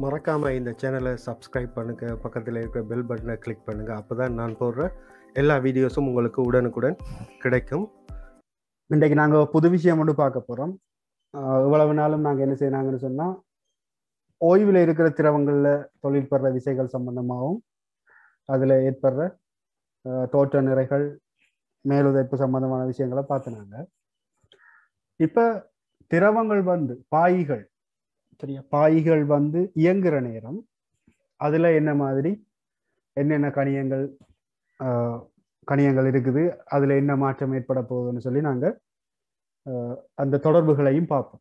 மறக்காமல் இந்த சேனலை சப்ஸ்கிரைப் பண்ணுங்கள் பக்கத்தில் இருக்கிற பெல் பட்டனை கிளிக் பண்ணுங்கள் அப்போ தான் நான் போடுற எல்லா வீடியோஸும் உங்களுக்கு உடனுக்குடன் கிடைக்கும் இன்றைக்கு நாங்கள் புது விஷயம் ஒன்று பார்க்க போகிறோம் இவ்வளவு நாளும் நாங்கள் என்ன செய்யறாங்கன்னு சொன்னால் ஓய்வில் இருக்கிற திரவங்களில் தொழில் பெற விசைகள் சம்பந்தமாகவும் அதில் ஏற்படுற அஹ், தோற்ற நிறைகள் மேலுதைப்பு சம்பந்தமான விஷயங்களை பார்த்துனாங்க இப்போ திரவங்கள் வந்து பாய்கள் சரியா பாய்கள் வந்து இயங்குற நேரம் அதில் என்ன மாதிரி என்னென்ன கணியங்கள் அஹ், கணியங்கள் இருக்குது அதில் என்ன மாற்றம் ஏற்பட போகுதுன்னு சொல்லி நாங்கள் அந்த தொடர்புகளையும் பார்ப்போம்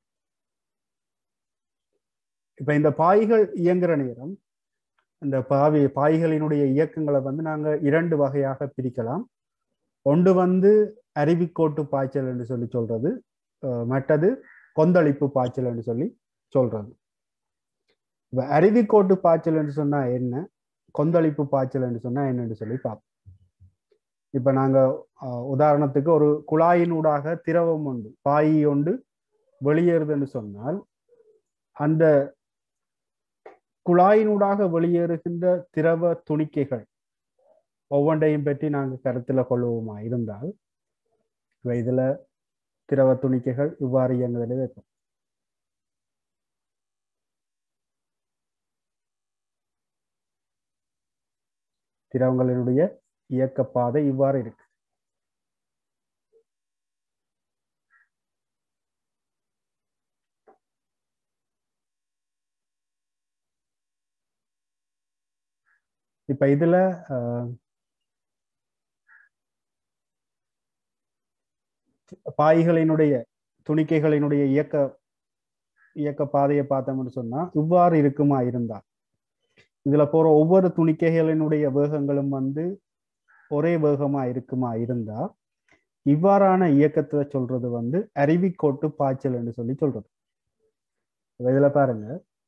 இப்போ இந்த பாய்கள் இயங்குற நேரம் இந்த பாவி பாய்களினுடைய இயக்கங்களை வந்து நாங்கள் இரண்டு வகையாக பிரிக்கலாம் ஒன்று வந்து அருவிக்கோட்டு பாய்ச்சல் என்று சொல்லி சொல்றது அஹ், மற்றது கொந்தளிப்பு பாய்ச்சல் என்று சொல்லி சொல்றது இப்போ அருவிக்கோட்டு பாய்ச்சல் என்று சொன்னா என்ன கொந்தளிப்பு பாய்ச்சல் என்று சொன்னா என்னன்னு சொல்லி பார்ப்போம் இப்ப நாங்க அஹ், உதாரணத்துக்கு ஒரு குழாயினூடாக திரவம் உண்டு பாய் ஒன்று வெளியேறுதுன்னு சொன்னால் அந்த குழாயினூடாக வெளியேறுகின்ற திரவ துணிக்கைகள் ஒவ்வொன்றையும் பற்றி நாங்கள் கருத்தில் கொள்வோமா இருந்தால் இப்ப இதுல திரவ துணிக்கைகள் இவ்வாறு இயங்குதலே வைப்போம் திரவங்களினுடைய இயக்க பாதை இவ்வாறு இருக்கு இப்ப இதுல அஹ், பாய்களினுடைய துணிக்கைகளினுடைய இயக்க இயக்க பாதையை பார்த்தோம்னு சொன்னா இவ்வாறு இருக்குமா இருந்தா இதுல போற ஒவ்வொரு துணிக்கைகளினுடைய வேகங்களும் வந்து ஒரே வேகமா இருக்குமா இருந்தா இவ்வாறான இயக்கத்தை சொல்றது வந்து அருவிக்கோட்டு பாய்ச்சல் என்று சொல்லி சொல்றது இப்ப இதுல பாருங்க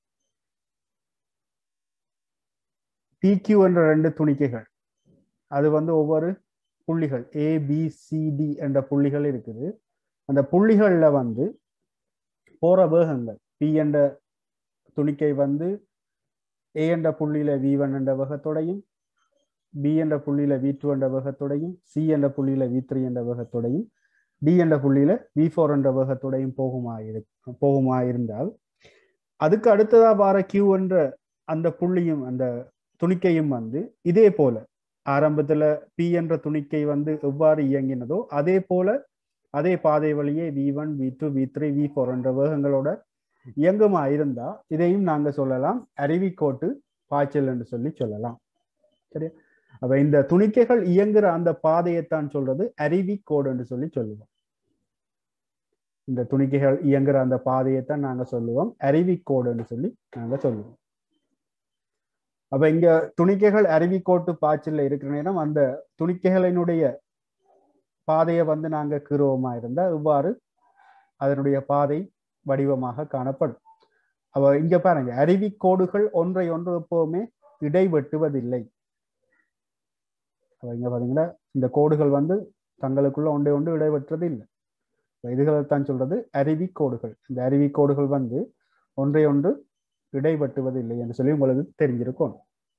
பிக்யூ என்ற ரெண்டு துணிக்கைகள் அது வந்து ஒவ்வொரு புள்ளிகள் ஏ பி சி டி என்ற புள்ளிகள் இருக்குது அந்த புள்ளிகள்ல வந்து போற வேகங்கள் பி என்ற துணிக்கை வந்து ஏ என்ற புள்ளியில வி ஒன் என்ற வேகத்தோடையும் பி என்ற புள்ளியில வி டூ என்ற வேகத்தோடையும் சி என்ற புள்ளியில வி த்ரீ என்ற வேகத்தோடையும் டி என்ற புள்ளியில வி ஃபோர் என்ற வேகத்தோடையும் போகுமா இரு போகுமா இருந்தால் அதுக்கு அடுத்ததா வர கியூ என்ற அந்த புள்ளியும் அந்த துணிக்கையும் வந்து இதே போல ஆரம்பத்துல பி என்ற துணிக்கை வந்து எவ்வாறு இயங்கினதோ அதே போல அதே பாதை வழியே V one V two V three V four என்ற வேகங்களோட இயங்குமா இருந்தா இதையும் நாங்க சொல்லலாம் அருவிக்கோட்டு பாய்ச்சல் என்று சொல்லி சொல்லலாம் சரியா அப்ப இந்த துணிக்கைகள் இயங்குற அந்த பாதையைத்தான் சொல்றது அருவிக்கோடு என்று சொல்லி சொல்லுவோம் இந்த துணிக்கைகள் இயங்குற அந்த பாதையைத்தான் நாங்க சொல்லுவோம் அருவிக்கோடு என்று சொல்லி நாங்க சொல்லுவோம் அப்ப இங்க துணிக்கைகள் அருவிக்கோட்டு பாய்ச்சல்ல இருக்கிற நேரம் அந்த துணிக்கைகளினுடைய பாதையை வந்து நாங்க கீறுவோமா இருந்தா இவ்வாறு அதனுடைய பாதை வடிவமாக காணப்படும் அப்ப இங்க பாருங்க அருவிக்கோடுகள் ஒன்றை ஒன்று எப்பவுமே இடைவெட்டுவதில்லை அப்ப இங்க பாத்தீங்கன்னா இந்த கோடுகள் வந்து தங்களுக்குள்ள ஒன்றை ஒன்று இடைவெட்டுறது இல்லை இதுகளை தான் சொல்றது அருவிக்கோடுகள் இந்த அருவிக்கோடுகள் வந்து ஒன்றை ஒன்று இடைவெட்டுவதில்லை என்று சொல்லி உங்களுக்கு தெரிஞ்சிருக்கும்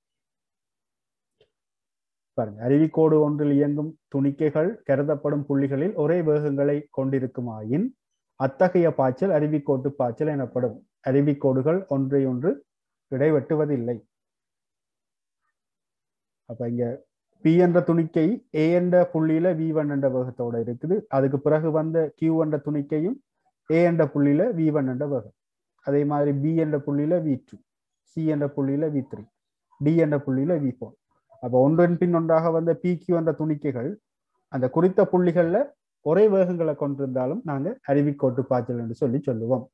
பாருங்க அருவிக்கோடு ஒன்றில் இயங்கும் துணிக்கைகள் கருதப்படும் புள்ளிகளில் ஒரே வேகங்களை கொண்டிருக்குமாயின் அத்தகைய பாய்ச்சல் அருவிக்கோட்டு பாய்ச்சல் எனப்படும் அருவிக்கோடுகள் ஒன்றை ஒன்று இடைவெட்டுவதில்லை அப்ப இங்க பி என்ற துணிக்கை ஏ என்ற புள்ளியில வி ஒன் என்ற வேகத்தோட இருக்குது அதுக்கு பிறகு வந்த கியூ என்ற துணிக்கையும் ஏ என்ற புள்ளியில வி ஒன் என்ற வேகம் அதே மாதிரி பி என்ற புள்ளியில வி டூ சி என்ற புள்ளியில வி த்ரீ டி என்ற புள்ளியில வி ஃபோர் அப்போ ஒன்றன் பின் ஒன்றாக வந்த பி கியூ என்ற துணிக்கைகள் அந்த குறித்த புள்ளிகள்ல ஒரே வேகங்களை கொண்டிருந்தாலும் நாங்க அருவிக்கோட்டு பாய்ச்சல் என்று சொல்லி சொல்லுவோம்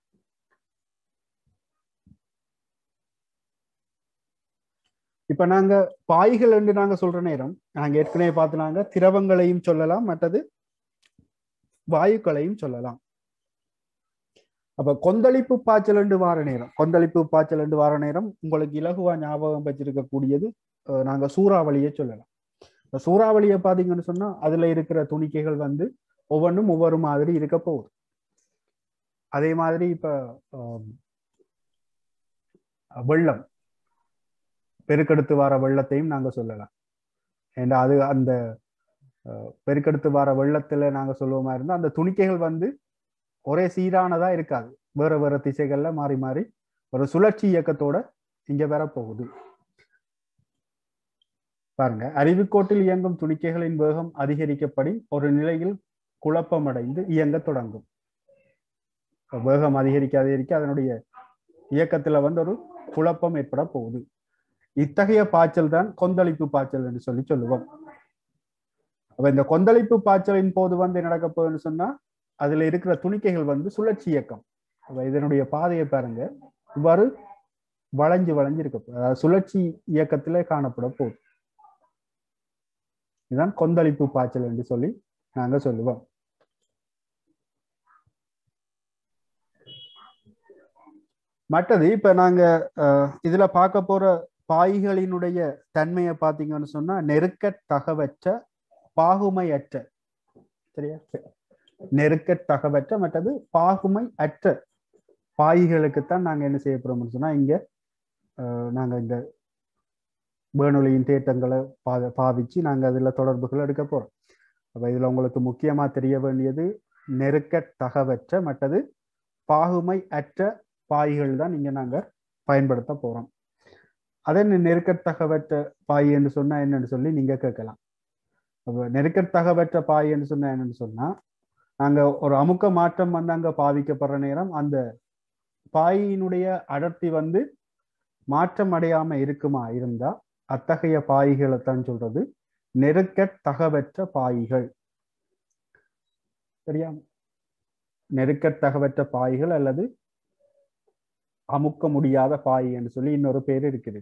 இப்ப நாங்க பாய்கள் என்று நாங்க சொல்ற நேரம் நாங்க ஏற்கனவே பார்த்துனாங்க திரவங்களையும் சொல்லலாம் மற்றது வாயுக்களையும் சொல்லலாம் அப்ப கொந்தளிப்பு பாய்ச்சல் என்று வார நேரம் கொந்தளிப்பு பாய்ச்சல் என்று வார நேரம் உங்களுக்கு இலகுவா ஞாபகம் வச்சிருக்கக்கூடியது அஹ், நாங்க சூறாவளியை சொல்லலாம் இப்ப சூறாவளியை பாத்தீங்கன்னு சொன்னா அதுல இருக்கிற துணிக்கைகள் வந்து ஒவ்வொன்றும் ஒவ்வொரு மாதிரி இருக்க போகுது அதே மாதிரி இப்ப ஆம், வெள்ளம் பெருக்கெடுத்து வர வெள்ளத்தையும் நாங்க சொல்லலாம் ஏன்னா அது அந்த அஹ், பெருக்கெடுத்து வர வெள்ளத்துல நாங்க சொல்லுவோமா இருந்தா அந்த துணிக்கைகள் வந்து ஒரே சீரானதா இருக்காது வேற வேற திசைகள்ல மாறி மாறி ஒரு சுழற்சி இயக்கத்தோட இங்க வர போகுது பாருங்க அறிவுக்கோட்டில் இயங்கும் துணிக்கைகளின் வேகம் அதிகரிக்கப்படி ஒரு நிலையில் குழப்பமடைந்து இயங்கத் தொடங்கும் இப்ப வேகம் அதிகரிக்க அதிகரிக்க அதனுடைய இயக்கத்துல வந்து ஒரு குழப்பம் ஏற்பட போகுது இத்தகைய பாய்ச்சல் தான் கொந்தளிப்பு பாய்ச்சல் என்று சொல்லி சொல்லுவோம் அப்ப இந்த கொந்தளிப்பு பாய்ச்சலின் போது வந்து என்ன நடக்க போகுதுன்னு சொன்னா அதுல இருக்கிற துணிக்கைகள் வந்து சுழற்சி இயக்கம் அப்ப இதனுடைய பாதையை பாருங்க இவ்வாறு வளைஞ்சு வளைஞ்சு இருக்க போகுது. அதாவது சுழற்சி இயக்கத்திலே காணப்பட போகுது இதுதான் கொந்தளிப்பு பாய்ச்சல் என்று சொல்லி நாங்க சொல்லுவோம் மற்றது இப்ப நாங்க அஹ், இதுல பார்க்க போற பாய்களினுடைய தன்மையை பார்த்தீங்கன்னு சொன்னா நெருக்க தகவற்ற பாகுமையற்ற சரியா நெருக்க தகவற்ற மற்றது பாகுமை அற்ற பாய்களுக்குத்தான் நாங்க என்ன செய்ய போறோம்னு சொன்னா இங்க அஹ், நாங்க இந்த வேணொலியின் தேட்டங்களை பா பாவிச்சு நாங்க அதுல தொடர்புகள் எடுக்க போறோம் அப்ப இதுல உங்களுக்கு முக்கியமா தெரிய வேண்டியது நெருக்க தகவற்ற மற்றது பாகுமை அற்ற பாய்கள் தான் இங்க நாங்க பயன்படுத்த போறோம் அதே நெருக்கத்தகவற்ற பாய் என்று சொன்னா என்னன்னு சொல்லி நீங்க கேட்கலாம் அப்ப நெருக்கத்தகவற்ற பாய் என்று சொன்னா என்னன்னு சொன்னா நாங்க ஒரு அமுக்க மாற்றம் வந்து அங்க பாதிக்கப்படுற நேரம் அந்த பாயினுடைய அடர்த்தி வந்து மாற்றம் அடையாம இருக்குமா இருந்தா அத்தகைய பாய்களை தான் சொல்றது நெருக்க தகவற்ற பாய்கள் சரியா நெருக்க தகவற்ற பாய்கள் அல்லது அமுக்க முடியாத பாய் என்று சொல்லி இன்னொரு பேர் இருக்குது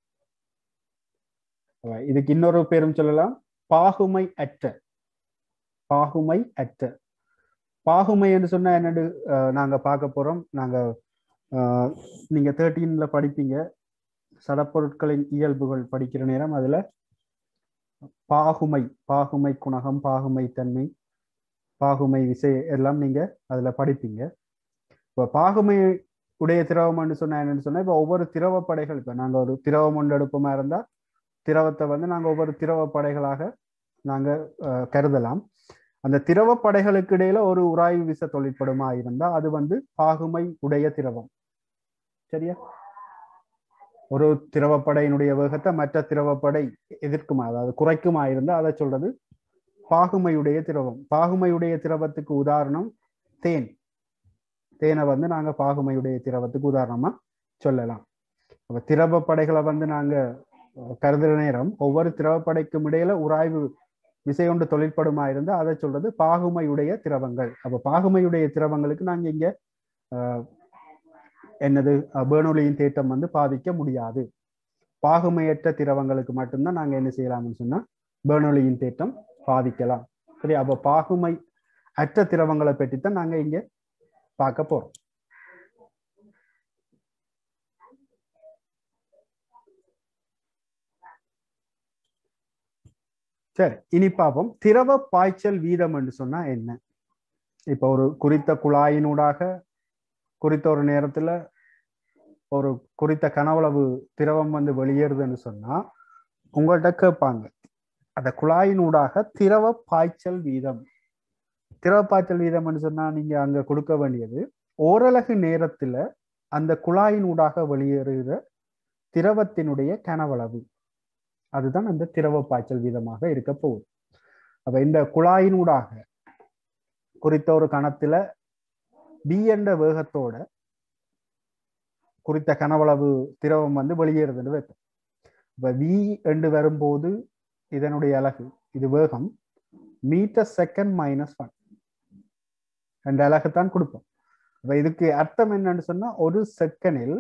அப்ப இதுக்கு இன்னொரு பேரும் சொல்லலாம் பாகுமை அற்ற பாகுமை அற்ற பாகுமை என்று சொன்னா என்னன்னு அஹ், நாங்க பார்க்க போறோம் நாங்க அஹ், நீங்க தேர்ட்டீன்ல படிப்பீங்க சடப்பொருட்களின் இயல்புகள் படிக்கிற நேரம் அதுல பாகுமை பாகுமை குணகம் பாகுமை தன்மை பாகுமை விசை எல்லாம் நீங்க அதுல படிப்பீங்க இப்போ பாகுமை உடைய திரவம்னு சொன்னா என்னன்னு சொன்னா இப்போ ஒவ்வொரு திரவ படைகள் இப்போ நாங்க ஒரு திரவம் ஒன்று எடுப்போமா இருந்தா திரவத்தை வந்து நாங்க ஒவ்வொரு திரவ படைகளாக நாங்க அஹ், கருதலாம் அந்த திரவ படைகளுக்கு இடையில ஒரு உராய்வு விசை தொழிற்படுமா இருந்தா அது வந்து பாகுமை உடைய திரவம் சரியா ஒரு திரவப்படையினுடைய வேகத்தை மற்ற திரவப்படை எதிர்க்குமா அதாவது குறைக்குமா இருந்தா அதை சொல்றது பாகுமையுடைய திரவம் பாகுமையுடைய திரவத்துக்கு உதாரணம் தேன் தேனை வந்து நாங்க பாகுமையுடைய திரவத்துக்கு உதாரணமா சொல்லலாம் அப்ப திரவ படைகளை வந்து நாங்க அஹ், கருதுற நேரம் ஒவ்வொரு திரவப்படைக்கும் இடையில உராய்வு விசை கொண்டு தொழிற்படுமா இருந்தா அதை சொல்றது பாகுமையுடைய திரவங்கள் அப்ப பாகுமையுடைய திரவங்களுக்கு நாங்க இங்க அஹ், என்னது அஹ், பேர்னோலியின் தேட்டம் வந்து பாதிக்க முடியாது பாகுமையற்ற திரவங்களுக்கு மட்டும்தான் நாங்க என்ன செய்யலாம்னு சொன்னா பேர்னோலியின் தேட்டம் பாதிக்கலாம் சரி அப்ப பாகுமை அற்ற திரவங்களை பற்றித்தான் நாங்க இங்க பார்க்க போறோம் சரி இனி பார்ப்போம் திரவ பாய்ச்சல் வீதம் என்று சொன்னா என்ன இப்ப ஒரு குறித்த குழாயினூடாக குறித்த ஒரு நேரத்துல ஒரு குறித்த கனவளவு திரவம் வந்து வெளியேறுதுன்னு சொன்னா உங்கள்கிட்ட கேட்பாங்க அந்த குழாயினூடாக திரவ பாய்ச்சல் வீதம் திரவ பாய்ச்சல் வீதம்னு சொன்னா நீங்க அங்க கொடுக்க வேண்டியது ஓரலகு நேரத்துல அந்த குழாயினூடாக வெளியேறுகிற திரவத்தினுடைய கனவளவு அதுதான் அந்த திரவ பாய்ச்சல் வீதமாக இருக்க போகுது அப்ப இந்த குழாயினூடாக குறித்த ஒரு கணத்துல பி என்ற வேகத்தோட குறித்த கனவளவு திரவம் வந்து வெளியேறுதுன்னு வைப்போம் இப்ப வி என்று வரும்போது இதனுடைய அலகு இது வேகம் மீட்டர் செகண்ட் மைனஸ் ஒன் ரெண்டு அலகுத்தான் கொடுப்போம் அப்ப இதுக்கு அர்த்தம் என்னன்னு சொன்னா ஒரு செகண்டில்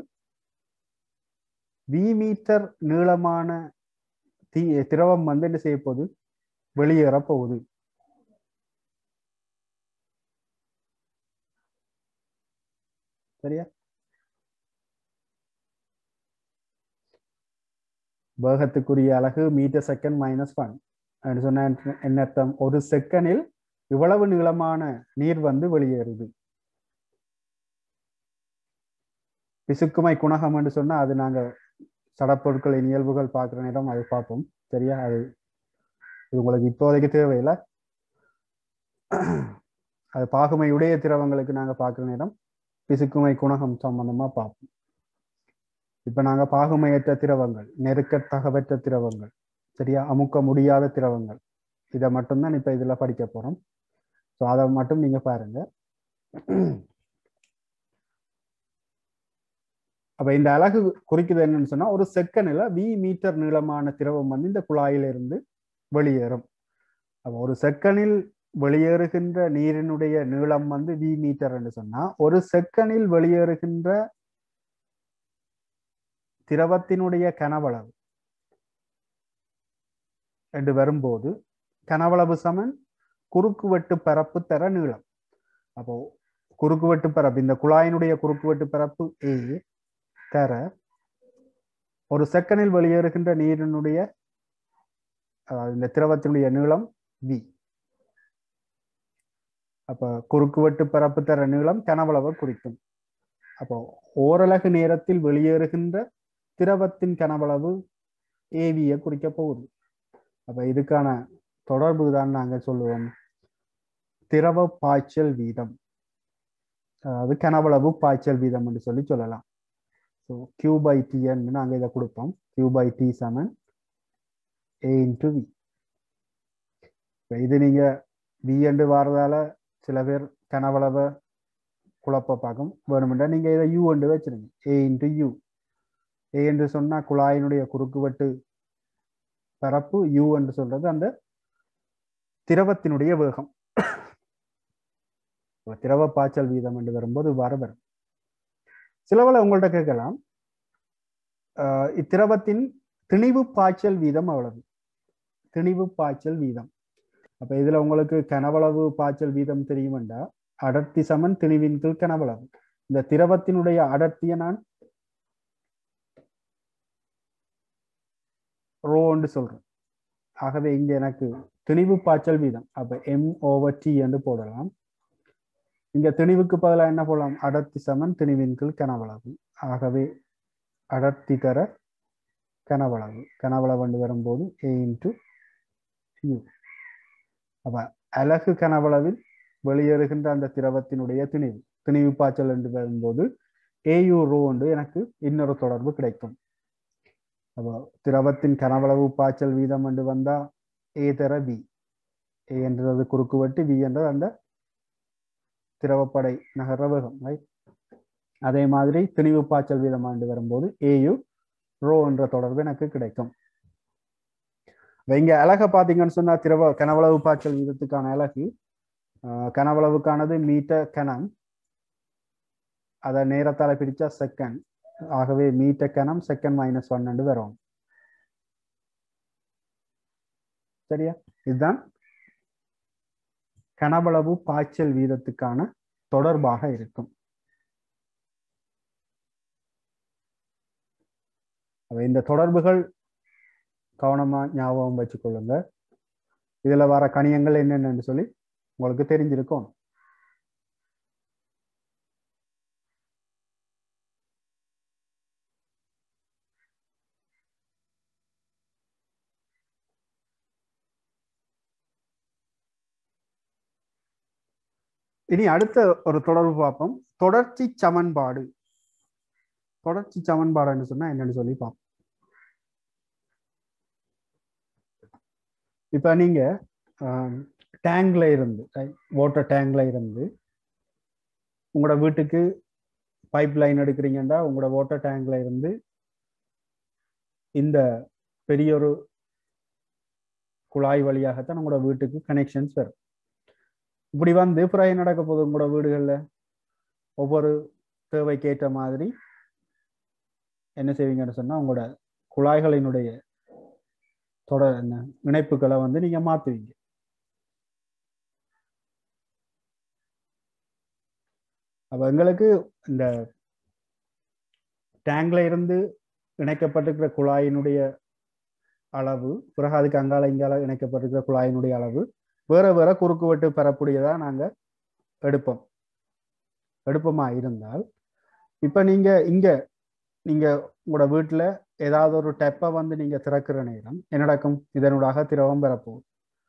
வி மீட்டர் நீளமான தீ திரவம் வந்து என்ன செய்ய போகுது வெளியேற போகுது சரியா வேகத்துக்குரிய அலகு மீட்டர் செகண்ட் மைனஸ் ஒன் அப்படின்னு சொன்ன என்ன அர்த்தம் ஒரு செகண்டில் இவ்வளவு நீளமான நீர் வந்து வெளியேறுது பிசுக்குமை குணகம் என்று சொன்னா அது நாங்க சடப்பொருட்களின் இயல்புகள் பார்க்குற நேரம் அது பார்ப்போம் சரியா அது இது உங்களுக்கு இப்போதைக்கு தேவையில்லை அது பாகுமையுடைய திரவங்களுக்கு நாங்க பார்க்குற நேரம் பிசுக்குமை குணகம் சம்பந்தமா பார்ப்போம் இப்ப நாங்க பாகுமையற்ற திரவங்கள் நெருக்கத்தகவற்ற திரவங்கள் சரியா அமுக்க முடியாத திரவங்கள் இதை மட்டும்தான் இப்ப இதுல படிக்க போறோம் ஸோ அதை மட்டும் நீங்க பாருங்க அப்ப இந்த அழகு குறிக்குது என்னன்னு சொன்னா ஒரு செகண்ட்ல வி மீட்டர் நீளமான திரவம் வந்து இந்த குழாயிலிருந்து வெளியேறும் அப்ப ஒரு செகண்டில் வெளியேறுகின்ற நீரினுடைய நீளம் வந்து வி மீட்டர் என்று சொன்னா ஒரு செகண்டில் வெளியேறுகின்ற திரவத்தினுடைய கனவளவு என்று வரும்போது கனவளவு சமன் குறுக்குவெட்டு பரப்பு தர நீளம் அப்போ குறுக்குவெட்டு பரப்பு இந்த குழாயினுடைய குறுக்குவெட்டு பரப்பு ஏ தர ஒரு செகண்டில் வெளியேறுகின்ற நீரினுடைய அதாவது இந்த திரவத்தினுடைய நீளம் வி அப்ப குறுக்குவெட்டு பரப்பு தர நீளம் கனவளவை குறிக்கும் அப்போ ஓரலகு நேரத்தில் வெளியேறுகின்ற திரவத்தின் கனவளவு ஏவியை குறிக்க போகுது அப்ப இதுக்கான தொடர்பு தான் நாங்க சொல்லுவோம் திரவ பாய்ச்சல் வீதம் அதாவது கனவளவு பாய்ச்சல் வீதம் என்று சொல்லி சொல்லலாம் ஸோ கியூ பை டின்னு நாங்கள் இதை கொடுப்போம் கியூ பை டி சமன் ஏ இன்டு வி இப்போ இது நீங்கள் வி என்று வாரதால சில பேர் கனவளவை குழப்ப பார்க்கும் வேணுமெண்டா நீங்கள் இதை யூ என்று வச்சிருங்க ஏ இன்டு யூ ஏ என்று சொன்னால் குழாயினுடைய குறுக்குவெட்டு பரப்பு யூ என்று சொல்றது அந்த திரவத்தினுடைய வேகம் திரவ பாய்ச்சல் வீதம் என்று வரும்போது இவ்வாறு வரும் சிலவளை உங்கள்கிட்ட கேட்கலாம் இத்திரவத்தின் திணிவு பாய்ச்சல் வீதம் அவ்வளவு திணிவு பாய்ச்சல் வீதம் அப்ப இதுல உங்களுக்கு கனவளவு பாய்ச்சல் வீதம் தெரியுமெண்டா அடர்த்தி சமன் திணிவின் கீழ் கனவளவு இந்த திரவத்தினுடைய அடர்த்தியை நான் ரோன்னு சொல்றேன் ஆகவே இங்க எனக்கு திணிவு பாய்ச்சல் வீதம் அப்ப எம் ஓவர் டி என்று போடலாம் இங்க திணிவுக்கு பதிலாக என்ன போடலாம் அடர்த்தி சமன் திணிவின் கீழ் கனவளவு ஆகவே அடர்த்தி தர கனவளவு கனவளவு என்று வரும்போது ஏ இன்டு யூ அப்ப அலகு கனவளவில் வெளியேறுகின்ற அந்த திரவத்தினுடைய திணிவு திணிவு பாய்ச்சல் என்று வரும்போது ஏயு ரோ என்று எனக்கு இன்னொரு தொடர்பு கிடைக்கும் அப்போ திரவத்தின் கனவளவு பாய்ச்சல் வீதம் என்று வந்தா ஏ தர வி ஏ என்றது குறுக்குவெட்டு வி என்றது அந்த திரவப்படை நகர வேகம் ரைட் அதே மாதிரி திணிவு பாய்ச்சல் வீதம் ஆண்டு வரும்போது ஏயு ரோ என்ற தொடர்பு எனக்கு கிடைக்கும் இங்க அழக பாத்தீங்கன்னு சொன்னா திரவ கனவளவு பாய்ச்சல் வீதத்துக்கான அழகு கனவளவுக்கானது மீட்டர் கனம் அதை நேரத்தால பிரிச்சா செகண்ட் ஆகவே மீட்டர் கனம் செகண்ட் மைனஸ் ஒன் என்று வரும் சரியா இதுதான் கனவளவு பாய்ச்சல் வீதத்துக்கான தொடர்பாக இருக்கும் இந்த தொடர்புகள் கவனமா ஞாபகம் வச்சுக்கொள்ளுங்க இதுல வர கணியங்கள் என்னென்னு சொல்லி உங்களுக்கு தெரிஞ்சிருக்கும் இனி அடுத்த ஒரு தொடர்பு பார்ப்போம் தொடர்ச்சி சமன்பாடு தொடர்ச்சி சமன்பாடுன்னு சொன்னா என்னன்னு சொல்லி பார்ப்போம் இப்ப நீங்க டேங்க்ல இருந்து வாட்டர் டேங்க்ல இருந்து உங்களோட வீட்டுக்கு பைப் லைன் எடுக்கிறீங்கன்னா உங்களோட வாட்டர் டேங்க்ல இருந்து இந்த பெரிய ஒரு குழாய் வழியாகத்தான் உங்களோட வீட்டுக்கு கனெக்ஷன்ஸ் வரும் இப்படி வந்து பிறகு நடக்க போகுது உங்களோட வீடுகளில் ஒவ்வொரு தேவைக்கு ஏற்ற மாதிரி என்ன செய்வீங்கன்னு சொன்னா உங்களோட குழாய்களினுடைய தொடர் என்ன இணைப்புகளை வந்து நீங்க மாத்துவீங்க அப்ப எங்களுக்கு இந்த டேங்க்ல இருந்து இணைக்கப்பட்டிருக்கிற குழாயினுடைய அளவு பிறகு அதுக்கு அங்கால இங்கால இணைக்கப்பட்டிருக்கிற குழாயினுடைய அளவு வேற வேற குறுக்குவெட்டு பெறக்கூடியதா நாங்க எடுப்போம் எடுப்போமா இருந்தால் இப்ப நீங்க இங்க நீங்க உங்களோட வீட்டுல ஏதாவது ஒரு டெப்பை வந்து நீங்க திறக்கிற நேரம் என்ன நடக்கும் இதனூடாக திரவம் பெறப்போகுது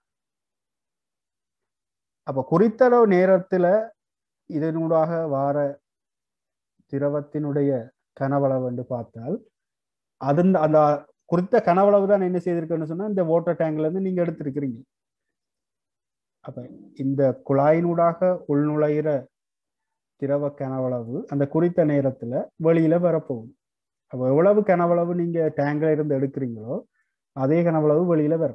அப்ப குறித்தளவு நேரத்துல இதனூடாக வார திரவத்தினுடைய கனவளவு என்று பார்த்தால் அது அந்த குறித்த கனவளவு தான் என்ன செய்திருக்குன்னு சொன்னா இந்த வாட்டர் டேங்க்ல இருந்து நீங்க எடுத்திருக்கிறீங்க அப்ப இந்த குழாயினூடாக உள்நுழைகிற திரவ கனவளவு அந்த குறித்த நேரத்துல வெளியில வரப்போகுது அப்போ எவ்வளவு கனவளவு நீங்க டேங்க்ல இருந்து எடுக்கிறீங்களோ அதே கனவளவு வெளியில வரும்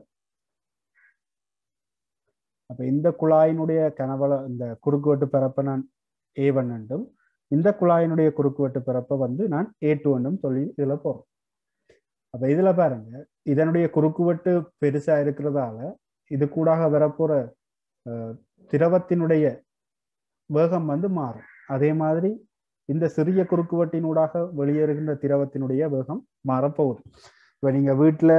அப்ப இந்த குழாயினுடைய கனவள இந்த குறுக்குவெட்டு பரப்பை நான் ஏ ஒன் என்றும் இந்த குழாயினுடைய குறுக்குவெட்டு பரப்பை வந்து நான் ஏ டூ என்றும் சொல்லி இதுல போறோம் அப்ப இதுல பாருங்க இதனுடைய குறுக்குவெட்டு பெருசா இருக்கிறதால இது கூடாக வரப்போற திரவத்தினுடைய வேகம் வந்து மாறும் அதே மாதிரி இந்த சிறிய குறுக்குவட்டினூடாக வெளியேறுகின்ற திரவத்தினுடைய வேகம் மாறப்போகுது இப்போ நீங்க வீட்டில்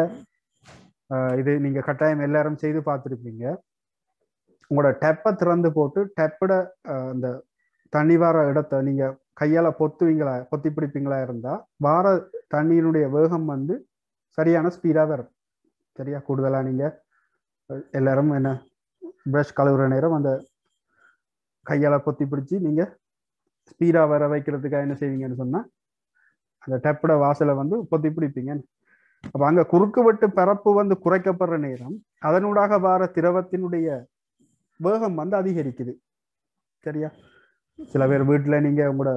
இது நீங்க கட்டாயம் எல்லாரும் செய்து பார்த்துருப்பீங்க உங்களோட டெப்பை திறந்து போட்டு டெப்போட அந்த தண்ணி வர இடத்த நீங்க கையால பொத்துவீங்களா பொத்தி பிடிப்பீங்களா இருந்தா வார தண்ணீருடைய வேகம் வந்து சரியான ஸ்பீடா வரும் சரியா கூடுதலா நீங்க எல்லாரும் என்ன ப்ரஷ் கழுவுற நேரம் அந்த கையால பொத்தி பிடிச்சி நீங்க ஸ்பீடா வர வைக்கிறதுக்காக என்ன செய்வீங்கன்னு சொன்னா அந்த டெப்போட வாசலை வந்து பொத்தி பிடிப்பீங்க அப்ப அங்க குறுக்குவெட்டு பரப்பு வந்து குறைக்கப்படுற நேரம் அதனூடாக வார திரவத்தினுடைய வேகம் வந்து அதிகரிக்குது சரியா சில பேர் வீட்டுல நீங்க உங்களோட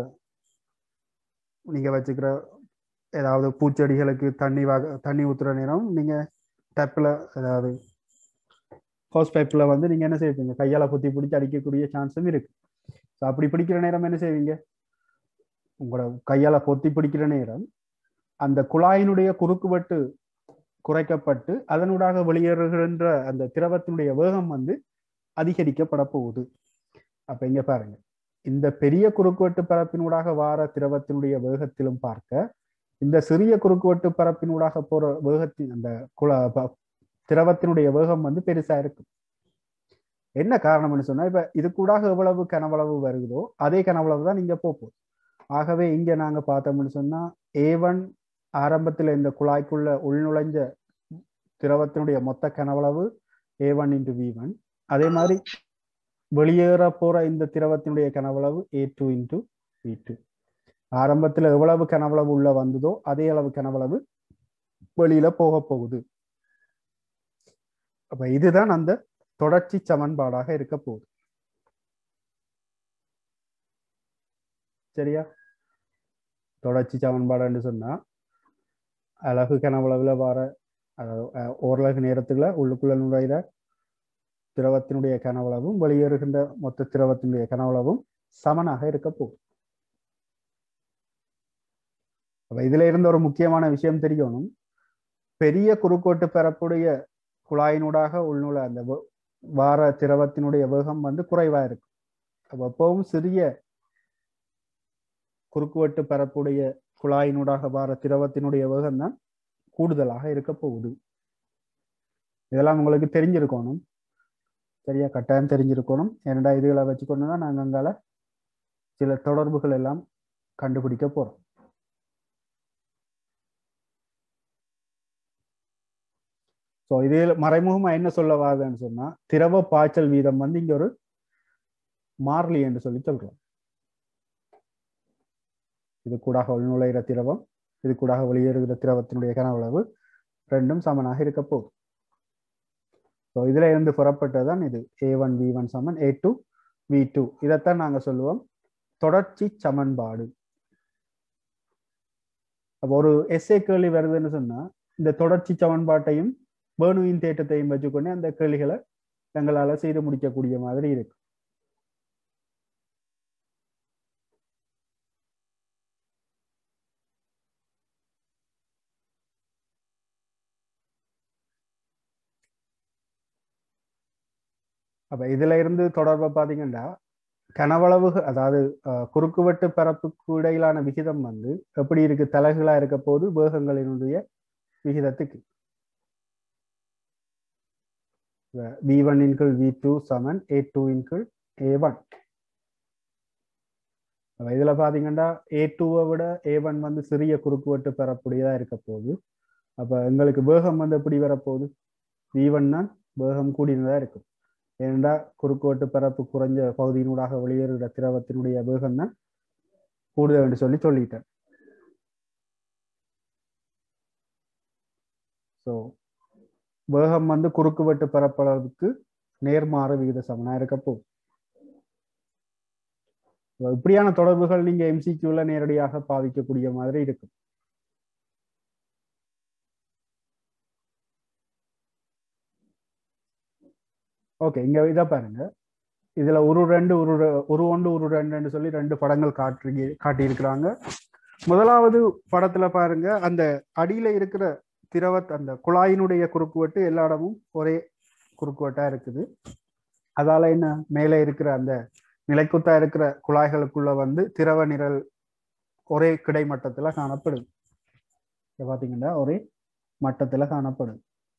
நீங்க வச்சுக்கிற ஏதாவது பூச்செடிகளுக்கு தண்ணி வாக தண்ணி ஊத்துற நேரம் நீங்க டெப்ல ஏதாவது ஹவுஸ் பைப்ல வந்து நீங்க என்ன செய்வீங்க கையால குத்தி பிடிச்சி அடிக்கக்கூடிய சான்ஸும் இருக்கு ஸோ அப்படி பிடிக்கிற நேரம் என்ன செய்வீங்க உங்களோட கையால பொத்தி பிடிக்கிற நேரம் அந்த குழாயினுடைய குறுக்குவெட்டு குறைக்கப்பட்டு அதனூடாக வெளியேறுகின்ற அந்த திரவத்தினுடைய வேகம் வந்து அதிகரிக்கப்பட போகுது அப்ப இங்க பாருங்க இந்த பெரிய குறுக்குவெட்டு பரப்பினூடாக வார திரவத்தினுடைய வேகத்திலும் பார்க்க இந்த சிறிய குறுக்குவெட்டு பரப்பினூடாக போற வேகத்தின் அந்த குழ திரவத்தினுடைய வேகம் வந்து பெருசா இருக்கும் என்ன காரணம்னு சொன்னா இப்ப இது கூடாக எவ்வளவு கனவளவு வருகுதோ அதே கனவளவு தான் இங்க போகும் ஆகவே இங்க நாங்க பார்த்தோம்னு சொன்னா ஏ ஒன் ஆரம்பத்துல இந்த குழாய்க்குள்ள உள்நுழைஞ்ச திரவத்தினுடைய மொத்த கனவளவு A one into V one அதே மாதிரி வெளியேற போற இந்த திரவத்தினுடைய கனவளவு A two into V two ஆரம்பத்துல எவ்வளவு கனவளவு உள்ள வந்ததோ அதே அளவு கனவளவு வெளியில போக போகுது அப்ப இதுதான் அந்த தொடர்ச்சி சமன்பாடாக இருக்க போகுது சரியா தொடர்ச்சி சமன்பாடுன்னு சொன்னா அழகு கனவளவுல வர ஓரளவு நேரத்துல உள்ளுக்குள்ள நுழையிற திரவத்தினுடைய கனவளவும் வெளியேறுகின்ற மொத்த திரவத்தினுடைய கனவளவும் சமனாக இருக்க போகுது அப்ப இதுல இருந்த ஒரு முக்கியமான விஷயம் தெரியணும் பெரிய குறுக்கோட்டு பெறக்கூடிய குழாயினூடாக உள்நுழ அந்த வார திரவத்தினுடைய வேகம் வந்து குறைவா இருக்கும் அப்ப எப்பவும் சிறிய குறுக்குவெட்டு பரப்புடைய குழாயினூடாக வார திரவத்தினுடைய வேகம் தான் கூடுதலாக இருக்க போகுது இதெல்லாம் உங்களுக்கு தெரிஞ்சிருக்கணும் சரியா கட்டாயம் தெரிஞ்சிருக்கணும் ஏனடா இதுகளை வச்சுக்கொண்டு தான் நாங்கள் அங்கால சில தொடர்புகள் எல்லாம் கண்டுபிடிக்க போறோம் ஸோ இதில் மறைமுகமாக என்ன சொல்ல வாதுன்னு சொன்னா திரவ பாய்ச்சல் வீதம் வந்து இங்க ஒரு மாறிலி என்று சொல்லி சொல்றோம் இது கூடாக உள்நுழைகிற திரவம் இது கூடாக வெளியேறுகிற திரவத்தினுடைய கனவளவு ரெண்டும் சமனாக இருக்க போகுது ஸோ இதுல இருந்து புறப்பட்டதுதான் இது ஏ ஒன் வி ஒன் சமன் ஏ டூ வி டூ இதைத்தான் நாங்க சொல்லுவோம் தொடர்ச்சி சமன்பாடு அப்போ ஒரு எஸ்ஏ கேள்வி வருதுன்னு சொன்னா இந்த தொடர்ச்சி சமன்பாட்டையும் பேர்னுவின் தேட்டத்தையும் வச்சுக்கொண்டு அந்த கேள்விகளை எங்களால செய்து முடிக்கக்கூடிய மாதிரி இருக்கு அப்ப இதுல இருந்து தொடர்பை பாத்தீங்கன்னா கனவளவு அதாவது குறுக்குவெட்டு பரப்புக்கு இடையிலான விகிதம் வந்து எப்படி இருக்கு தலகுகளா இருக்க போது வேகங்களினுடைய விகிதத்துக்கு வி ஒன் இன்குள் வி டூ சமன் ஏ டூ இன்குள் ஏ ஒன் அப்ப இதுல பாத்தீங்கன்னா ஏ டூவை விட ஏ ஒன் வந்து சிறிய குறுக்குவெட்டு பெறக்கூடியதா இருக்க போகுது அப்ப எங்களுக்கு வேகம் வந்து எப்படி வரப்போகுது வி ஒன் தான் வேகம் கூடினதா இருக்கும் ஏனென்றா குறுக்குவெட்டு பரப்பு குறைஞ்ச பகுதியினூடாக வெளியேறுகிற திரவத்தினுடைய வேகம் தான் கூடுதல் என்று சொல்லி சொல்லிட்டேன் ஸோ வேகம் வந்து குறுக்குவெட்டு பரப்பளவுக்கு நேர்மாறு விகித சமனா இருக்க போகுது இப்படியான தொடர்புகள் நீங்க எம்சிக்யூல நேரடியாக பாவிக்கக்கூடிய மாதிரி இருக்கும் ஓகே இங்க இதை பாருங்க இதுல ஒரு ரெண்டு ஒரு ஒரு ஒன்று ஒரு ரெண்டுன்னு சொல்லி ரெண்டு படங்கள் காட்டி காட்டியிருக்கிறாங்க முதலாவது படத்துல பாருங்க அந்த அடியில இருக்கிற திரவத் அந்த குழாயினுடைய குறுக்குவெட்டு எல்லா இடமும் ஒரே குறுக்குவெட்டா இருக்குது அதால என்ன மேலே இருக்கிற அந்த நிலைக்குத்தா இருக்கிற குழாய்களுக்குள்ள வந்து திரவ நிரல் ஒரே கிடைமட்டத்துல காணப்படுது பாத்தீங்கன்னா ஒரே மட்டத்துல காணப்படுது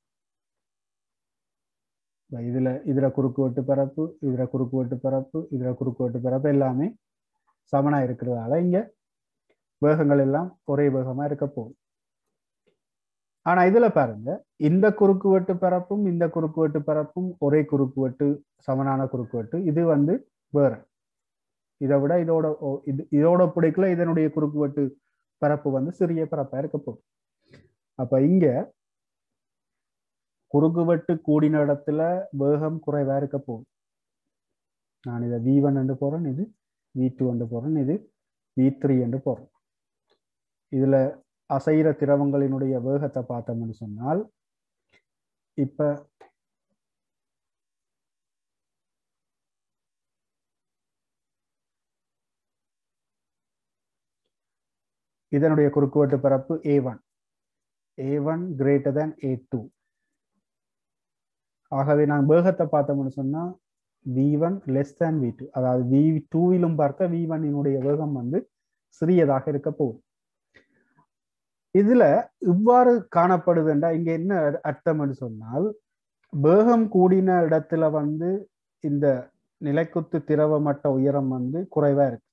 இதுல இதுல குறுக்குவெட்டு பரப்பு இதுல குறுக்குவெட்டு பரப்பு இதுல குறுக்குவெட்டு பரப்பு எல்லாமே சமனா இருக்கிறதால இங்க வேகங்கள் எல்லாம் ஒரே வேகமா இருக்க போகுது ஆனா இதுல பாருங்க இந்த குறுக்குவெட்டு பரப்பும் இந்த குறுக்குவெட்டு பரப்பும் ஒரே குறுக்குவெட்டு சமனான குறுக்குவெட்டு இது வந்து வேற இதை விட இதோட இது இதோட பிடிக்கல இதனுடைய குறுக்குவெட்டு பரப்பு வந்து சிறிய பரப்பா இருக்க போகுது அப்ப இங்க குறுக்குவெட்டு கூடின இடத்துல வேகம் குறைவா இருக்க போகுது நான் இதை வி ஒன் என்று போறேன் இது வி டூ என்று போறேன் இது வி த்ரீ என்று போறேன் இதுல அசைகிற திரவங்களினுடைய வேகத்தை பார்த்தோம்னு சொன்னால் இப்ப இதனுடைய குறுக்குவெட்டு பரப்பு A one A one greater than A two ஆகவே நான் வேகத்தை பார்த்தோம்னு சொன்னா V one less than V two அதாவது வி டூவிலும் பார்க்க வி ஒன்னினுடைய வேகம் வந்து சிறியதாக இருக்க போகுது இதுல இவ்வாறு காணப்படுதுண்டா இங்க என்ன அர்த்தம்னு சொன்னால் வேகம் கூடின இடத்துல வந்து இந்த நிலைக்குத்து திரவ மட்ட உயரம் வந்து குறைவா இருக்கு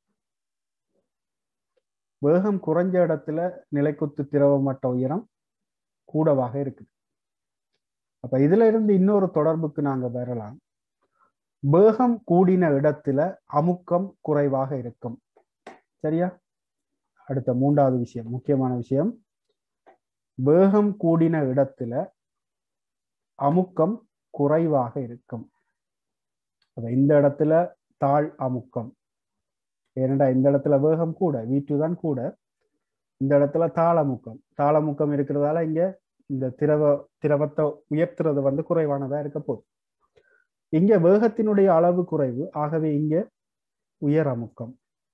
வேகம் குறைஞ்ச இடத்துல நிலைக்குத்து திரவ மட்ட உயரம் கூடவாக இருக்குது அப்ப இதுல இருந்து இன்னொரு தொடர்புக்கு நாங்க வரலாம் வேகம் கூடின இடத்துல அமுக்கம் குறைவாக இருக்கும் சரியா அடுத்த மூன்றாவது விஷயம் முக்கியமான விஷயம் வேகம் கூடின இடத்துல அமுக்கம் குறைவாக இருக்கும் அப்ப இந்த இடத்துல தாழ் அமுக்கம் ஏனண்டா இந்த இடத்துல வேகம் கூட வீட்டு தான் கூட இந்த இடத்துல தாளமுக்கம் தாளமுக்கம் இருக்கிறதால இங்க இந்த திரவ திரவத்தை உயர்த்துறது வந்து குறைவானதா இருக்க போகுது இங்க வேகத்தினுடைய அளவு குறைவு ஆகவே இங்க உயர் அமுக்கம்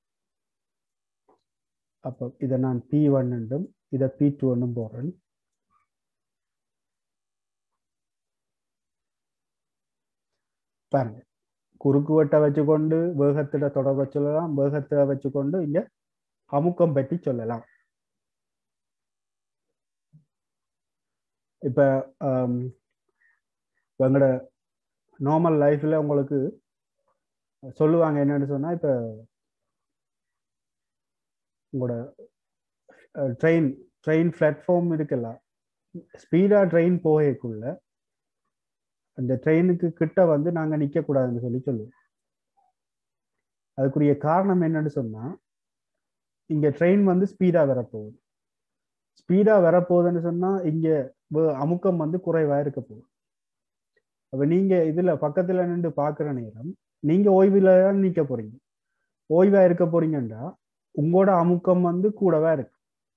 அப்போ இதை நான் பி ஒன் என்றும் இதை பி டூ ஒன்றும் போடுறேன் பாருங்க குறுக்குவெட்டை வச்சுக்கொண்டு வேகத்திட தொடர்பை சொல்லலாம் வேகத்தை வச்சுக்கொண்டு இங்க அமுக்கம் பற்றி சொல்லலாம் இப்ப எங்களோட நார்மல் லைஃப்ல உங்களுக்கு சொல்லுவாங்க என்னன்னு சொன்னா இப்ப உங்களோட ட்ரெயின் ட்ரெயின் பிளாட்ஃபார்ம் இருக்குல்ல ஸ்பீடா ட்ரெயின் போகக்குள்ள அந்த ட்ரெயினுக்கு கிட்ட வந்து நாங்க நிக்க கூடாதுன்னு சொல்லி சொல்லுவோம் அதுக்குரிய காரணம் என்னன்னு சொன்னா இங்க ட்ரெயின் வந்து ஸ்பீடா வரப்போகுது ஸ்பீடா வரப்போகுதுன்னு சொன்னா இங்க அமுக்கம் வந்து குறைவா இருக்க போகுது அப்ப நீங்க இதுல பக்கத்துல நின்று பாக்குற நேரம் நீங்க ஓய்வுல தான் நிக்க போறீங்க ஓய்வா இருக்க போறீங்கன்னா உங்களோட அமுக்கம் வந்து கூடவா இருக்கு